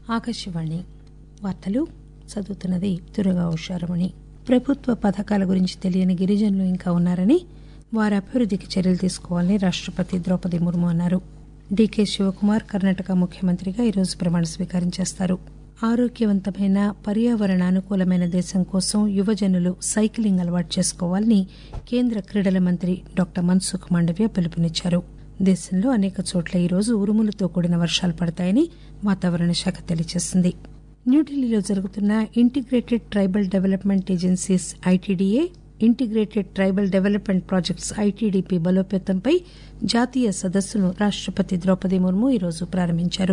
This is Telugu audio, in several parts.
ఆకాశవాణి వార్తలు చదువుతున్నది దుర్గా ఉషారమణి ప్రభుత్వ పథకాల గురించి తెలియని గిరిజనులు ఇంకా ఉన్నారని వారి అభివృద్దికి చర్యలు తీసుకోవాలని రాష్టపతి ద్రౌపది ముర్ము అన్నారు డీకే శివకుమార్ కర్ణాటక ముఖ్యమంత్రిగా ఈరోజు ప్రమాణ స్వీకారం చేస్తారు ఆరోగ్యవంతమైన పర్యావరణ అనుకూలమైన దేశం కోసం యువజనులు సైకిలింగ్ అలవాటు చేసుకోవాలని కేంద్ర క్రీడల మంత్రి డాక్టర్ మన్సుఖ్ మాండవ్య పిలుపునిచ్చారు దేశంలో అనేక చోట్ల ఈరోజు ఉరుములతో కూడిన వర్షాలు పడతాయని వాతావరణ శాఖ తెలియజేసింది న్యూఢిల్లీలో జరుగుతున్న integrated tribal development agencies I T D A integrated tribal development projects I T D P బలోపేతంపై జాతీయ సదస్సును రాష్టపతి ద్రౌపది ముర్ము ఈరోజు ప్రారంభించారు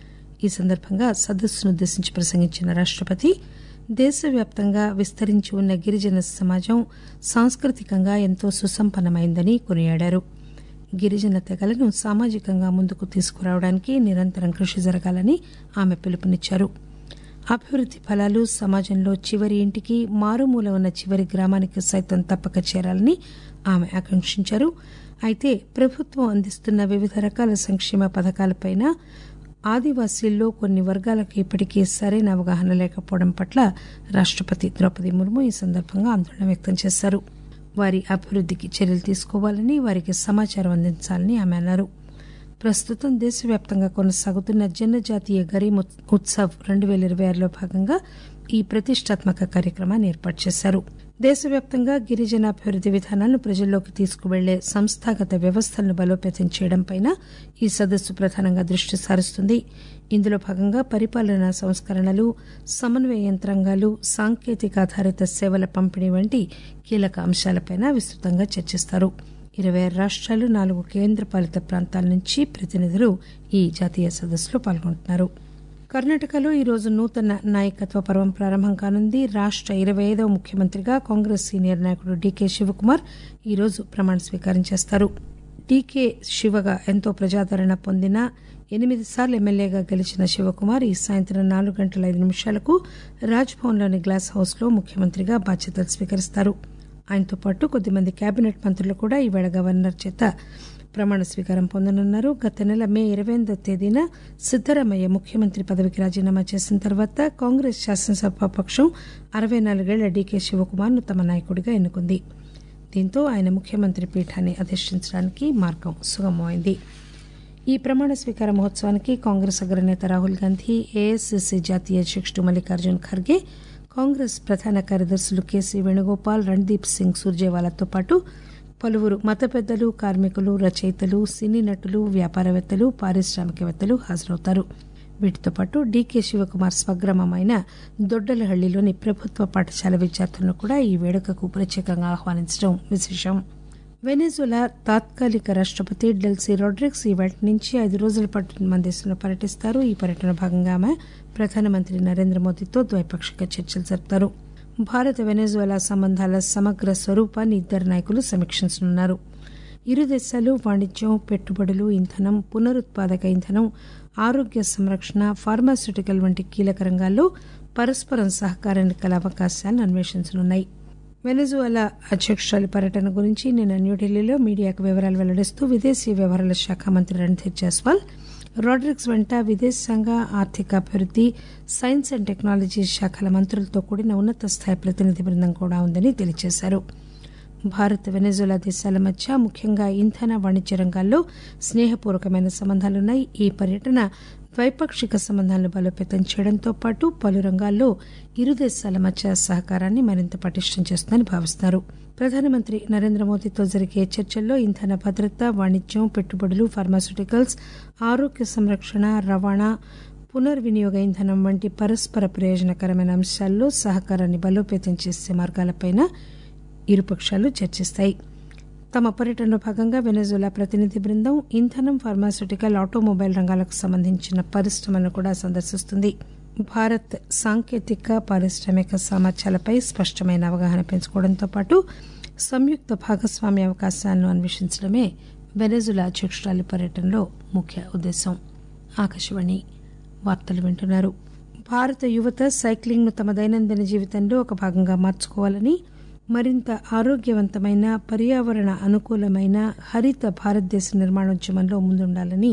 ఈ సందర్భంగా సదస్సునుద్దేశించి ప్రసంగించిన రాష్టపతి దేశవ్యాప్తంగా విస్తరించి ఉన్న గిరిజన సమాజం సాంస్కృతికంగా ఎంతో సుసంపన్నమైందని కొనియాడారు గిరిజన తెగలను సామాజికంగా ముందుకు తీసుకురావడానికి నిరంతరం కృషి జరగాలని ఆమె పిలుపునిచ్చారు అభివృద్ది ఫలాలు సమాజంలో చివరి ఇంటికి మారుమూల ఉన్న చివరి గ్రామానికి సైతం తప్పక చేరాలని ఆమె ఆకాంక్షించారు అయితే ప్రభుత్వం అందిస్తున్న వివిధ రకాల సంక్షేమ పథకాలపైన ఆదివాసీల్లో కొన్ని వర్గాలకు ఇప్పటికీ సరైన అవగాహన లేకపోవడం పట్ల రాష్టపతి ద్రౌపది ముర్ము ఈ సందర్భంగా ఆందోళన వ్యక్తం చేశారు వారి అభివృద్దికి చర్యలు తీసుకోవాలని వారికి సమాచారం అందించాలని ఆమె అన్నారు ప్రస్తుతం దేశవ్యాప్తంగా కొనసాగుతున్న జనజాతీయ గరీమ్ ఉత్సవ్ రెండు పేల ఇరవై ఆరులో భాగంగా ఈ ప్రతిష్టాత్మక కార్యక్రమాన్ని ఏర్పాటు చేశారు దేశవ్యాప్తంగా గిరిజన అభివృద్ది విధానాలను ప్రజల్లోకి తీసుకువెళ్లే సంస్థాగత వ్యవస్థలను బలోపేతం చేయడంపై ఈ సదస్సు ప్రధానంగా దృష్టి సారిస్తుంది ఇందులో భాగంగా పరిపాలనా సంస్కరణలు సమన్వయ యంత్రాంగాలు సాంకేతిక ఆధారిత సేవల పంపిణీ వంటి కీలక అంశాలపై విస్తృతంగా చర్చిస్తారు ఇరవై ఆరు రాష్టాలు నాలుగు కేంద్రపాలిత ప్రాంతాల నుంచి ప్రతినిధులు ఈ జాతీయ సదస్సులో పాల్గొంటున్నారు కర్ణాటకలో ఈరోజు నూతన నాయకత్వ పర్వం ప్రారంభం కానుంది రాష్ట ఇరవై ఐదవ ముఖ్యమంత్రిగా కాంగ్రెస్ సీనియర్ నాయకుడు డీకే శివకుమార్ ఈరోజు ప్రమాణ స్వీకారం చేస్తారు డీకే శివగా ఎంతో ప్రజాదరణ పొందిన ఎనిమిది సార్లు ఎమ్మెల్యేగా గెలిచిన శివకుమార్ ఈ సాయంత్రం నాలుగు గంటల ఐదు నిమిషాలకు రాజ్భవన్లోని గ్లాస్ హౌస్లో ముఖ్యమంత్రిగా బాధ్యతలు స్వీకరిస్తారు ఆయనతో పాటు కొద్దిమంది కేబినెట్ మంత్రులు కూడా ఈవేళ గవర్నర్ చేత ప్రమాణ స్వీకారం పొందనున్నారు గత నెల మే ఇరవై ఎనిమిదో తేదీన సిద్దరామయ్య ముఖ్యమంత్రి పదవికి రాజీనామా చేసిన తర్వాత కాంగ్రెస్ శాసనసభాపక్షం అరవై నాలుగేళ్ల డీకే శివకుమార్ ను తమ నాయకుడిగా ఎన్నుకుంది దీంతో ఆయన ముఖ్యమంత్రి పీఠాన్ని అధిష్టించడానికి మార్గం సుగమమైంది ఈ ప్రమాణ స్వీకార మహోత్సవానికి కాంగ్రెస్ అగ్రనేత రాహుల్ గాంధీ ఏఐసిసి జాతీయ అధ్యకుడు మల్లికార్జున్ ఖర్గే కాంగ్రెస్ ప్రధాన కార్యదర్శులు కేసీ వేణుగోపాల్ రణ్దీప్ సింగ్ సుర్జేవాలాతో పాటు పలువురు మత పెద్దలు కార్మికులు రచయితలు సినీ నటులు వ్యాపారవేత్తలు పారిశ్రామికవేత్తలు హాజరవుతారు వీటితో పాటు డీకే శివకుమార్ స్వగ్రామమైన దొడ్డలహళ్లిలోని ప్రభుత్వ పాఠశాల విద్యార్థులను కూడా ఈ వేడుకకు ప్రత్యేకంగా ఆహ్వానించడం విశేషం వెనిజులా తాత్కాలిక రాష్టపతి డెల్సీ రోడ్రిక్స్ ఈ వేట నుంచి ఐదు రోజుల పాటు మన దేశంలో పర్యటిస్తారు ఈ పర్యటన భాగంగా ఆమె ప్రధానమంత్రి నరేంద్ర మోదీతో ద్వైపాక్షిక చర్చలు జరుపుతారు భారత వెనెజులా సంబంధాల సమగ్ర స్వరూపాన్ని ఇద్దరు నాయకులు సమీక్షించనున్నారు ఇరు దేశాలు వాణిజ్యం పెట్టుబడులు ఇంధనం పునరుత్పాదక ఇంధనం ఆరోగ్య సంరక్షణ ఫార్మాస్యూటికల్ వంటి కీలక రంగాల్లో పరస్పరం సహకారానికి గల అవకాశాలను అన్వేషించనున్నాయి వెనజువలా అధ్యక్షురాలి పర్యటన గురించి నిన్న న్యూఢిల్లీలో మీడియాకు వివరాలు వెల్లడిస్తూ విదేశీ వ్యవహారాల శాఖ మంత్రి రణ్ధీర్ జైస్వాల్ రాడ్రిక్స్ వెంట విదేశాంగ ఆర్థిక అభివృద్ది సైన్స్ అండ్ టెక్నాలజీ శాఖల మంత్రులతో కూడిన ఉన్నత స్థాయి ప్రతినిధి బృందం కూడా ఉందని తెలియజేశారు భారత్ వెనజులా దేశాల మధ్య ముఖ్యంగా ఇంధన వాణిజ్య రంగాల్లో స్నేహపూర్వకమైన సంబంధాలున్నాయి ఈ పర్యటన ద్వైపాక్షిక సంబంధాలను బలోపేతం చేయడంతో పాటు పలు రంగాల్లో ఇరు దేశాల మధ్య సహకారాన్ని మరింత పటిష్టం చేస్తుందని భావిస్తున్నారు ప్రధానమంత్రి నరేంద్ర మోదీతో జరిగే చర్చల్లో ఇంధన భద్రత వాణిజ్యం పెట్టుబడులు ఫార్మాస్యూటికల్స్ ఆరోగ్య సంరక్షణ రవాణా పునర్వినియోగ ఇంధనం వంటి పరస్పర ప్రయోజనకరమైన అంశాల్లో సహకారాన్ని బలోపేతం చేసే మార్గాలపైన ఇరుపక్షాలు చర్చిస్తాయి తమ పర్యటనలో భాగంగా వెనజులా ప్రతినిధి బృందం ఇంధనం ఫార్మాస్యూటికల్ ఆటోమొబైల్ రంగాలకు సంబంధించిన పరిశ్రమలను కూడా సందర్శిస్తుంది భారత్ సాంకేతిక పారిశ్రామిక సామర్థ్యాలపై స్పష్టమైన అవగాహన పెంచుకోవడంతో పాటు సంయుక్త భాగస్వామ్య అవకాశాలను అన్వేషించడమే వెనజులా అధ్యక్షురాలి పర్యటనలో ముఖ్య ఉద్దేశం ఆకాశవాణి వార్తలు వింటున్నారు భారత యువత సైక్లింగ్ ను తమ దైనందిన జీవితంలో ఒక భాగంగా మార్చుకోవాలని మరింత ఆరోగ్యవంతమైన పర్యావరణ అనుకూలమైన హరిత భారతదేశ నిర్మాణోద్యమంలో ముందుండాలని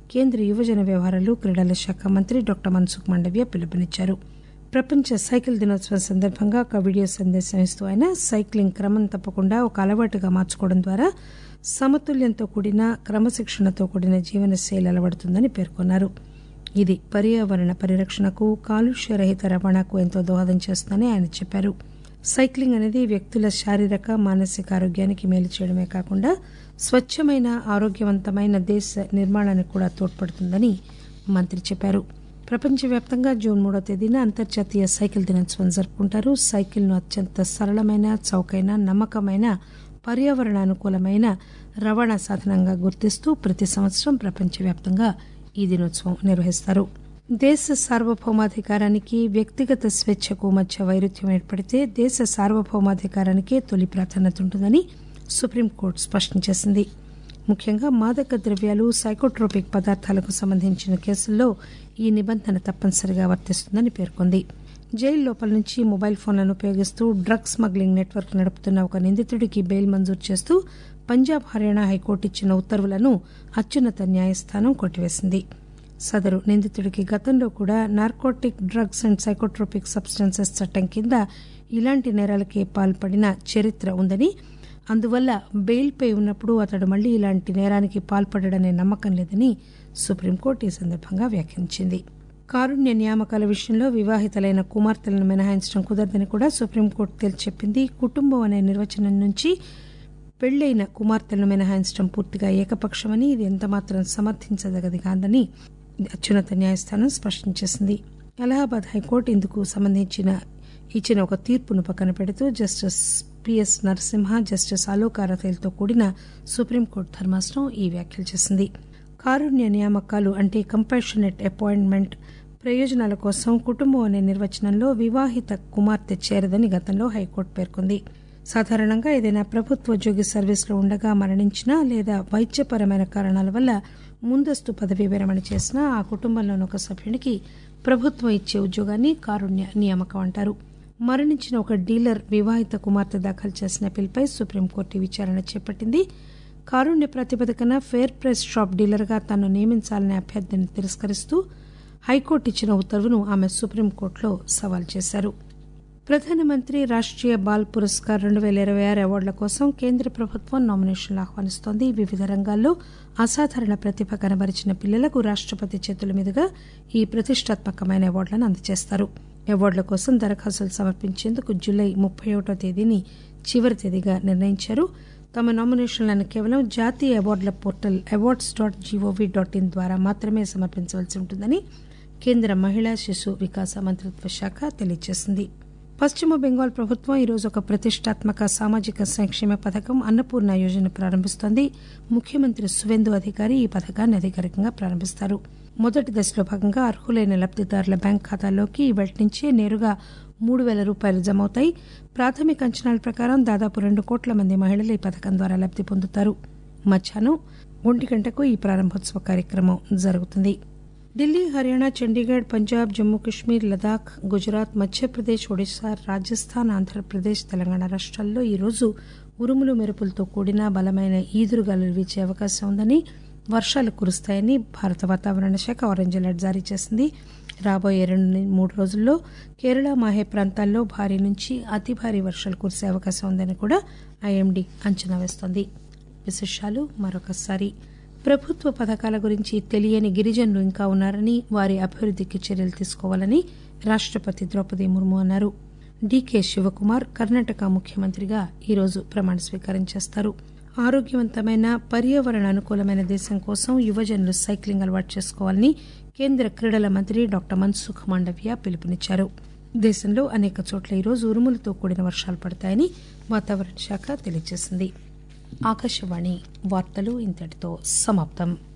కేంద్ర యువజన వ్యవహారాలు క్రీడల శాఖ మంత్రి డాక్టర్ మన్సుఖ్ మాండవ్య పిలుపునిచ్చారు ప్రపంచ సైకిల్ దినోత్సవం సందర్భంగా ఒక వీడియో సందేశం ఇస్తూ ఆయన సైక్లింగ్ క్రమం తప్పకుండా ఒక అలవాటుగా మార్చుకోవడం ద్వారా సమతుల్యంతో కూడిన క్రమశిక్షణతో కూడిన జీవనశైలి అలవడుతుందని పేర్కొన్నారు ఇది పర్యావరణ పరిరక్షణకు కాలుష్య రహిత రవాణాకు ఎంతో దోహదం చేస్తుందని ఆయన చెప్పారు సైక్లింగ్ అనేది వ్యక్తుల శారీరక మానసిక ఆరోగ్యానికి మేలు చేయడమే కాకుండా స్వచ్ఛమైన ఆరోగ్యవంతమైన దేశ నిర్మాణానికి కూడా తోడ్పడుతుందని మంత్రి చెప్పారు ప్రపంచవ్యాప్తంగా జూన్ మూడో తేదీన అంతర్జాతీయ సైకిల్ దినోత్సవం జరుపుకుంటారు సైకిల్ను అత్యంత సరళమైన చౌకైన నమ్మకమైన పర్యావరణ అనుకూలమైన రవాణా సాధనంగా గుర్తిస్తూ ప్రతి సంవత్సరం ప్రపంచవ్యాప్తంగా ఈ దినోత్సవం నిర్వహిస్తారు దేశ సార్వభౌమాధికారానికి వ్యక్తిగత స్వేచ్ఛకు మధ్య వైరుధ్యం ఏర్పడితే దేశ సార్వభౌమాధికారానికే తొలి ప్రాధాన్యత ఉంటుందని సుప్రీంకోర్టు స్పష్టం చేసింది ముఖ్యంగా మాదక ద్రవ్యాలు సైకోట్రోపిక్ పదార్థాలకు సంబంధించిన కేసుల్లో ఈ నిబంధన తప్పనిసరిగా వర్తిస్తుందని పేర్కొంది జైలు లోపల నుంచి మొబైల్ ఫోన్లను ఉపయోగిస్తూ డ్రగ్ స్మగ్లింగ్ నెట్వర్క్ నడుపుతున్న ఒక నిందితుడికి బెయిల్ మంజూరు చేస్తూ పంజాబ్ హర్యానా హైకోర్టు ఇచ్చిన ఉత్తర్వులను అత్యున్నత న్యాయస్థానం కొట్టివేసింది సదరు నిందితుడికి గతంలో కూడా narcotic drugs and psychotropic substances చట్టం కింద ఇలాంటి నేరాలకే పాల్పడిన చరిత్ర ఉందని అందువల్ల బెయిల్పై ఉన్నప్పుడు అతడు మళ్లీ ఇలాంటి నేరానికి పాల్పడడనే నమ్మకం లేదని సుప్రీంకోర్టు ఈ సందర్భంగా వ్యాఖ్యానించింది కారుణ్య నియామకాల విషయంలో వివాహితలైన కుమార్తెలను మినహాయించడం కుదరదని కూడా సుప్రీంకోర్టు తేల్చెప్పింది కుటుంబం అనే నిర్వచనం నుంచి పెళ్లైన కుమార్తెలను మినహాయించడం పూర్తిగా ఏకపక్షమని ఇది ఎంతమాత్రం సమర్థించదగది కాదని అత్యున్నత న్యాయస్థానం స్పష్టం చేసింది అలహాబాద్ హైకోర్టు ఇందుకు సంబంధించిన ఇచ్చిన ఒక తీర్పును పక్కన పెడుతూ justice P S Narasimha justice Alok అరతైలతో కూడిన సుప్రీంకోర్టు ధర్మాసనం ఈ వ్యాఖ్యలు చేసింది కారుణ్య నియామకాలు అంటే కంపాషనెట్ అపాయింట్మెంట్ ప్రయోజనాల కోసం కుటుంబం అనే నిర్వచనంలో వివాహిత కుమార్తె చేరదని గతంలో హైకోర్టు పేర్కొంది సాధారణంగా ఏదైనా ప్రభుత్వోద్యోగి సర్వీసులో ఉండగా మరణించినా లేదా వైద్యపరమైన కారణాల వల్ల ముందస్తు పదవీ విరమణ చేసినా ఆ కుటుంబంలోని ఒక సభ్యునికి ప్రభుత్వం ఇచ్చే ఉద్యోగాన్ని కారుణ్య నియామకం అంటారు మరణించిన ఒక డీలర్ వివాహిత కుమార్తె దాఖలు చేసిన పిల్పై సుప్రీంకోర్టు విచారణ చేపట్టింది కారుణ్య ప్రాతిపదికన ఫేర్ ప్రైస్ షాప్ డీలర్గా తాను నియమించాలనే అభ్యర్థిని తిరస్కరిస్తూ హైకోర్టు ఇచ్చిన ఉత్తర్వును ఆమె సుప్రీంకోర్టులో సవాల్ చేశారు ప్రధానమంత్రి రాష్ట్రీయ బాల్ పురస్కార్ రెండు పేల ఇరవై ఆరు అవార్డుల కోసం కేంద్ర ప్రభుత్వం నామినేషన్లు ఆహ్వానిస్తోంది వివిధ రంగాల్లో అసాధారణ ప్రతిభ కనబరిచిన పిల్లలకు రాష్టపతి చేతుల మీదుగా ఈ ప్రతిష్టాత్మకమైన అవార్డులను అందజేస్తారు అవార్డుల కోసం దరఖాస్తులు సమర్పించేందుకు జూలై ముప్పై ఒకటో తేదీని చివరి తేదీగా నిర్ణయించారు తమ నామినేషన్లను కేవలం జాతీయ అవార్డుల portal awards dot G O V dot in ద్వారా మాత్రమే సమర్పించవలసి ఉంటుందని కేంద్ర మహిళా శిశు వికాస మంత్రిత్వ శాఖ తెలియజేసింది పశ్చిమ బెంగాల్ ప్రభుత్వం ఈరోజు ఒక ప్రతిష్టాత్మక సామాజిక సంక్షేమ పథకం అన్నపూర్ణ యోజన ప్రారంభిస్తోంది ముఖ్యమంత్రి సువేందు అధికారి ఈ పథకాన్ని అధికారికంగా ప్రారంభిస్తారు మొదటి దశలో భాగంగా అర్హులైన లబ్దిదారుల బ్యాంక్ ఖాతాల్లోకి ఇవాటి నుంచే నేరుగా మూడు పేల రూపాయలు జమవుతాయి ప్రాథమిక అంచనాల ప్రకారం దాదాపు రెండు కోట్ల మంది మహిళలు ఈ పథకం ద్వారా లబ్ది పొందుతారు మధ్యాహ్నం ఒంటి గంటకు ఈ ప్రారంభోత్సవ కార్యక్రమం జరుగుతుంది ఢిల్లీ హర్యానా చండీగఢ్ పంజాబ్ జమ్మూ కశ్మీర్ లదాఖ్ గుజరాత్ మధ్యప్రదేశ్ ఒడిశా రాజస్థాన్ ఆంధ్రప్రదేశ్ తెలంగాణ రాష్ట్రాల్లో ఈరోజు ఉరుములు మెరుపులతో కూడిన బలమైన ఈదురుగాలులు వీచే అవకాశం ఉందని వర్షాలు కురుస్తాయని భారత వాతావరణ శాఖ ఆరెంజ్ అలర్ట్ జారీ చేసింది రాబోయే రెండు మూడు రోజుల్లో కేరళ మాహే ప్రాంతాల్లో భారీ నుంచి అతి భారీ వర్షాలు కురిసే అవకాశం ఉందని కూడా ఐఎండీ అంచనా వేస్తోంది విశేషాలు మరొకసారి ప్రభుత్వ పథకాల గురించి తెలియని గిరిజనులు ఇంకా ఉన్నారని వారి అభివృద్దికి చర్యలు తీసుకోవాలని రాష్టపతి ద్రౌపది ముర్ము అన్నారు డీకే శివకుమార్ కర్ణాటక ముఖ్యమంత్రిగా ఈరోజు ప్రమాణ స్వీకారం చేస్తారు ఆరోగ్యవంతమైన పర్యావరణ అనుకూలమైన దేశం కోసం యువజనులు సైక్లింగ్ అలవాటు చేసుకోవాలని కేంద్ర క్రీడల మంత్రి డాక్టర్ మన్సుఖ్ మాండవ్య పిలుపునిచ్చారు దేశంలో అనేక చోట్ల ఈరోజు ఉరుములతో కూడిన వర్షాలు పడతాయని వాతావరణ శాఖ తెలియజేసింది ఆకాశవాణి వార్తలు ఇంతటితో సమాప్తం